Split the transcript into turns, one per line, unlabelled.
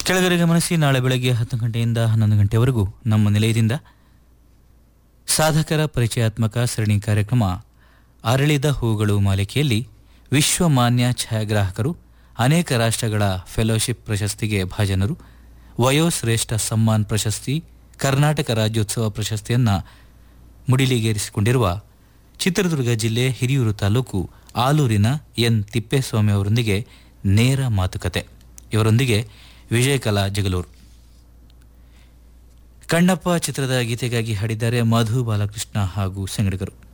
ಕೆಳಗಡೆ ಗಮನಿಸಿ ನಾಳೆ ಬೆಳಗ್ಗೆ ಹತ್ತು ಗಂಟೆಯಿಂದ ಹನ್ನೊಂದು ಗಂಟೆವರೆಗೂ ನಮ್ಮ ನಿಲಯದಿಂದ ಸಾಧಕರ ಪರಿಚಯಾತ್ಮಕ ಸರಣಿ ಕಾರ್ಯಕ್ರಮ ಅರಳಿದ ಹೂಗಳು ಮಾಲಿಕೆಯಲ್ಲಿ ವಿಶ್ವಮಾನ್ಯ ಛಾಯಾಗ್ರಾಹಕರು ಅನೇಕ ರಾಷ್ಟ್ರಗಳ ಫೆಲೋಶಿಪ್ ಪ್ರಶಸ್ತಿಗೆ ಭಾಜನರು ವಯೋಶ್ರೇಷ್ಠ ಸಮ್ಮಾನ್ ಪ್ರಶಸ್ತಿ ಕರ್ನಾಟಕ ರಾಜ್ಯೋತ್ಸವ ಪ್ರಶಸ್ತಿಯನ್ನು ಮುಡಿಲಿಗೇರಿಸಿಕೊಂಡಿರುವ ಚಿತ್ರದುರ್ಗ ಜಿಲ್ಲೆ ಹಿರಿಯೂರು ತಾಲೂಕು ಆಲೂರಿನ ಎನ್ ತಿಪ್ಪೇಸ್ವಾಮಿ ಅವರೊಂದಿಗೆ ನೇರ ಮಾತುಕತೆ ಇವರೊಂದಿಗೆ ವಿಜಯಕಲಾ ಜಗಲೂರು ಕಣ್ಣಪ್ಪ ಚಿತ್ರದ ಗೀತೆಗಾಗಿ ಹಾಡಿದ್ದಾರೆ ಮಧು ಬಾಲಕೃಷ್ಣ ಹಾಗೂ ಸಂಗಡಿಗರು